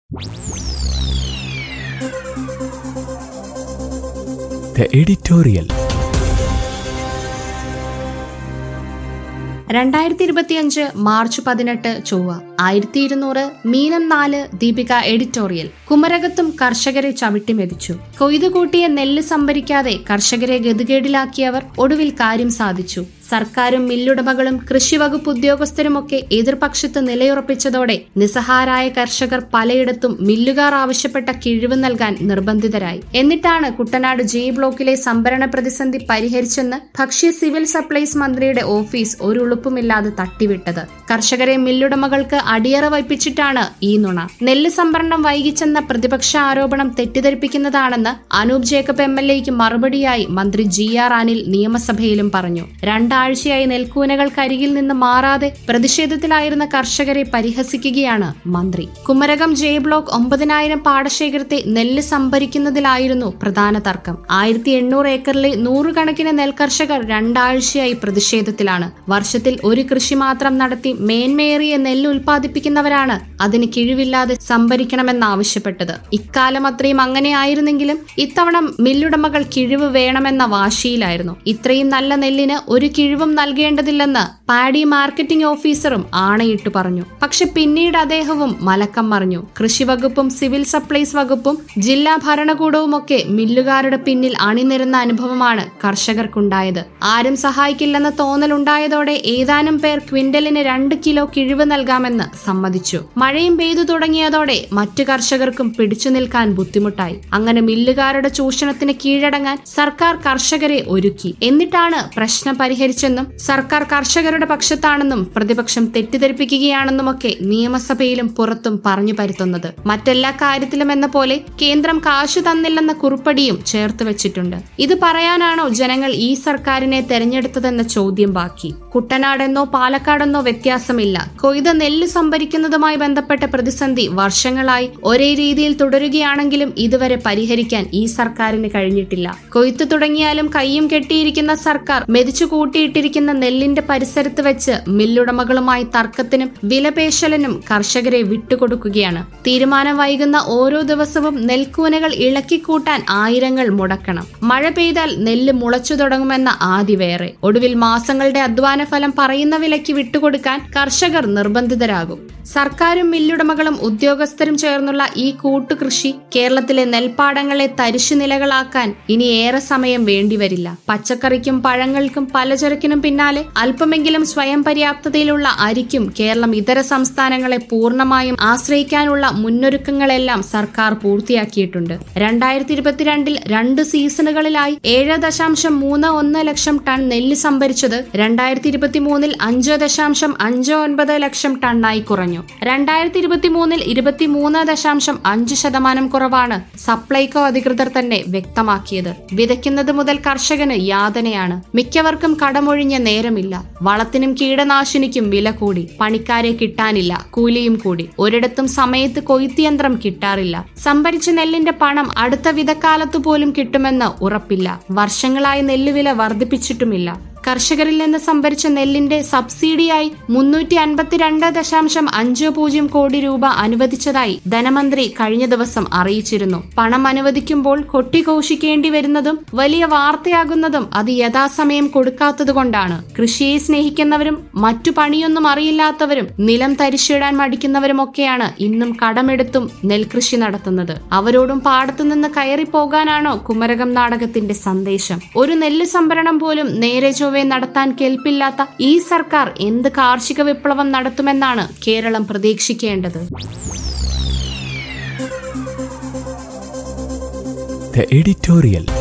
The editorial. രണ്ടായിരത്തി ഇരുപത്തിയഞ്ച് March പതിനെട്ട് ചൊവ്വ ആയിരത്തി ഇരുന്നൂറ് മീനം നാല് ദീപിക എഡിറ്റോറിയൽ കുമരകത്തും കർഷകരെ ചവിട്ടിമെതിച്ചു കൊയ്തുകൂട്ടിയ നെല്ല് സംഭരിക്കാതെ കർഷകരെ ഗതികേടിലാക്കിയവർ ഒടുവിൽ കാര്യം സാധിച്ചു സർക്കാരും മില്ലുടമകളും കൃഷിവകുപ്പ് ഉദ്യോഗസ്ഥരുമൊക്കെ എതിർപക്ഷത്ത് നിലയുറപ്പിച്ചതോടെ നിസ്സഹാരായ കർഷകർ പലയിടത്തും മില്ലുകാർ ആവശ്യപ്പെട്ട കിഴിവ് നൽകാൻ നിർബന്ധിതരായി എന്നിട്ടാണ് കുട്ടനാട് ജെ ബ്ലോക്കിലെ സംഭരണ പ്രതിസന്ധി പരിഹരിച്ചെന്ന് ഭക്ഷ്യ സിവിൽ സപ്ലൈസ് മന്ത്രിയുടെ ഓഫീസ് ഒരു ഉളുപ്പുമില്ലാതെ തട്ടിവിട്ടത് കർഷകരെ മില്ലുടമകൾക്ക് അടിയറ വയ്പ്പിച്ചിട്ടാണ് ഈ നുണ നെല്ല് സംഭരണം വൈകിച്ചെന്ന പ്രതിപക്ഷ ആരോപണം തെറ്റിദ്ധരിപ്പിക്കുന്നതാണെന്ന് അനൂപ് ജേക്കബ് എം എൽ എക്ക് മറുപടിയായി മന്ത്രി ജി ആർ അനിൽ നിയമസഭയിലും പറഞ്ഞു രണ്ടാഴ്ചയായി നെൽക്കൂനകൾക്കരികിൽ നിന്ന് മാറാതെ പ്രതിഷേധത്തിലായിരുന്ന കർഷകരെ പരിഹസിക്കുകയാണ് മന്ത്രി കുമരകം ജെ ബ്ലോക്ക് ഒമ്പതിനായിരം പാടശേഖരത്തെ നെല്ല് സംഭരിക്കുന്നതിലായിരുന്നു പ്രധാന തർക്കം ആയിരത്തി എണ്ണൂറ് ഏക്കറിലെ നൂറുകണക്കിന് നെൽകർഷകർ രണ്ടാഴ്ചയായി പ്രതിഷേധത്തിലാണ് വർഷത്തിൽ ഒരു കൃഷി മാത്രം നടത്തി മേന്മയേറിയ നെല്ല് ഉൽപ്പാദിപ്പിക്കുന്നവരാണ് അതിന് കിഴിവില്ലാതെ സംഭരിക്കണമെന്നാവശ്യപ്പെട്ടത് ഇക്കാലം അത്രയും അങ്ങനെയായിരുന്നെങ്കിലും ഇത്തവണ മില്ലുടമകൾ കിഴിവ് വേണമെന്ന വാശിയിലായിരുന്നു ഇത്രയും നല്ല നെല്ലിന് ഒരു കിഴിവും നൽകേണ്ടതില്ലെന്ന് പാഡി മാർക്കറ്റിംഗ് ഓഫീസറും ആണയിട്ട് പറഞ്ഞു പക്ഷെ പിന്നീട് അദ്ദേഹവും മലക്കം മറിഞ്ഞു കൃഷിവകുപ്പും സിവിൽ സപ്ലൈസ് വകുപ്പും ജില്ലാ ഭരണകൂടവും ഒക്കെ മില്ലുകാരുടെ പിന്നിൽ അണിനിരുന്ന അനുഭവമാണ് കർഷകർക്കുണ്ടായത് ആരും സഹായിക്കില്ലെന്ന തോന്നലുണ്ടായതോടെ ഏതാനും പേർ ക്വിന്റലിന് രണ്ട് കിലോ കിഴിവ് നൽകാമെന്ന് സമ്മതിച്ചു മഴയും പെയ്തു തുടങ്ങിയതോടെ മറ്റു കർഷകർക്കും പിടിച്ചു നിൽക്കാൻ ബുദ്ധിമുട്ടായി അങ്ങനെ മില്ലുകാരുടെ ചൂഷണത്തിന് കീഴടങ്ങാൻ സർക്കാർ കർഷകരെ ഒരുക്കി എന്നിട്ടാണ് പ്രശ്നം പരിഹരിച്ചെന്നും സർക്കാർ കർഷകരുടെ പക്ഷത്താണെന്നും പ്രതിപക്ഷം തെറ്റിദ്ധരിപ്പിക്കുകയാണെന്നുമൊക്കെ നിയമസഭയിലും പുറത്തും പറഞ്ഞു പരുത്തുന്നത് മറ്റെല്ലാ കാര്യത്തിലും എന്ന പോലെ കേന്ദ്രം കാശു തന്നില്ലെന്ന കുറിപ്പടിയും ചേർത്ത് വെച്ചിട്ടുണ്ട് ഇത് പറയാനാണോ ജനങ്ങൾ ഈ സർക്കാരിനെ തെരഞ്ഞെടുത്തതെന്ന ചോദ്യം ബാക്കി കുട്ടനാടെന്നോ പാലക്കാടെന്നോ വ്യത്യാസമില്ല കൊയ്ത നെല്ല് സംഭരിക്കുന്നതുമായി ബന്ധപ്പെട്ട പ്രതിസന്ധി വർഷങ്ങളായി ഒരേ രീതിയിൽ തുടരുകയാണെങ്കിലും ഇതുവരെ പരിഹരിക്കാൻ ഈ സർക്കാരിന് കഴിഞ്ഞിട്ടില്ല കൊയ്ത്തു തുടങ്ങിയാലും കയ്യും കെട്ടിയിരിക്കുന്ന സർക്കാർ മെതിച്ചു കൂട്ടിയിട്ടിരിക്കുന്ന നെല്ലിന്റെ പരിസരത്ത് വെച്ച് മില്ലുടമകളുമായി തർക്കത്തിനും വിലപേശലിനും കർഷകരെ വിട്ടുകൊടുക്കുകയാണ് തീരുമാനം വൈകുന്ന ഓരോ ദിവസവും നെൽക്കൂനകൾ ഇളക്കിക്കൂട്ടാൻ ആയിരങ്ങൾ മുടക്കണം മഴ പെയ്താൽ നെല്ല് മുളച്ചു തുടങ്ങുമെന്ന ആദി വേറെ ഒടുവിൽ മാസങ്ങളുടെ അധ്വാന ഫലം പറയുന്ന വിലയ്ക്ക് വിട്ടുകൊടുക്കാൻ കർഷകർ നിർബന്ധിതരാകും സർക്കാരും മില്ലുടമകളും ഉദ്യോഗസ്ഥരും ചേർന്നുള്ള ഈ കൂട്ടുകൃഷി കേരളത്തിലെ നെൽപ്പാടങ്ങളെ തരിശു നിലകളാക്കാൻ ഇനി ഏറെ സമയം വേണ്ടിവരില്ല പച്ചക്കറിക്കും പഴങ്ങൾക്കും പലചരക്കിനും പിന്നാലെ അല്പമെങ്കിലും സ്വയം പര്യാപ്തതയിലുള്ള അരിക്കും കേരളം ഇതര സംസ്ഥാനങ്ങളെ പൂർണ്ണമായും ആശ്രയിക്കാനുള്ള മുന്നൊരുക്കങ്ങളെല്ലാം സർക്കാർ പൂർത്തിയാക്കിയിട്ടുണ്ട് രണ്ടായിരത്തി ഇരുപത്തിരണ്ടിൽ രണ്ട് സീസണുകളിലായി ഏഴ് ദശാംശം മൂന്ന് ഒന്ന് ലക്ഷം ടൺ നെല്ല് സംഭരിച്ചത് രണ്ടായിരത്തി ഇരുപത്തി മൂന്നിൽ അഞ്ച് ദശാംശം അഞ്ച് ഒൻപത് ലക്ഷം ടണ്ണായി കുറഞ്ഞു രണ്ടായിരത്തി ഇരുപത്തി മൂന്നിൽ ഇരുപത്തിമൂന്ന് ദശാംശം അഞ്ച് ശതമാനം കുറവാണ് സപ്ലൈകോ അധികൃതർ തന്നെ വ്യക്തമാക്കിയത് വിതയ്ക്കുന്നത് മുതൽ കർഷകന് യാതനയാണ് മിക്കവർക്കും കടമൊഴിഞ്ഞ നേരമില്ല വളത്തിനും കീടനാശിനിക്കും വില കൂടി പണിക്കാരെ കിട്ടാനില്ല കൂലിയും കൂടി ഒരിടത്തും സമയത്ത് കൊയ്ത്തിയന്ത്രം കിട്ടാറില്ല സംഭരിച്ച നെല്ലിന്റെ പണം അടുത്ത വിധക്കാലത്തു പോലും കിട്ടുമെന്ന് ഉറപ്പില്ല വർഷങ്ങളായി നെല്ലുവില വർദ്ധിപ്പിച്ചിട്ടുമില്ല കർഷകരിൽ നിന്ന് സംഭരിച്ച നെല്ലിന്റെ സബ്സിഡിയായി മുന്നൂറ്റി അൻപത്തിരണ്ട് ദശാംശം അഞ്ച് പൂജ്യം കോടി രൂപ അനുവദിച്ചതായി ധനമന്ത്രി കഴിഞ്ഞ ദിവസം അറിയിച്ചിരുന്നു പണം അനുവദിക്കുമ്പോൾ കൊട്ടിഘോഷിക്കേണ്ടി വരുന്നതും വലിയ വാർത്തയാകുന്നതും അത് യഥാസമയം കൊടുക്കാത്തതുകൊണ്ടാണ് കൃഷിയെ സ്നേഹിക്കുന്നവരും മറ്റു പണിയൊന്നും അറിയില്ലാത്തവരും നിലം തരിച്ചിടാൻ മടിക്കുന്നവരുമൊക്കെയാണ് ഇന്നും കടമെടുത്തും നെൽകൃഷി നടത്തുന്നത് അവരോടും പാടത്തുനിന്ന് കയറിപ്പോകാനാണോ കുമരകം നാടകത്തിന്റെ സന്ദേശം ഒരു നെല്ല് സംഭരണം പോലും നേരെ ചൊവ്വെ നടത്താൻ കെൽപ്പില്ലാത്ത ഈ സർക്കാർ എന്ത് കാർഷിക വിപ്ലവം നടത്തുമെന്നാണ് കേരളം പ്രതീക്ഷിക്കേണ്ടത് The editorial.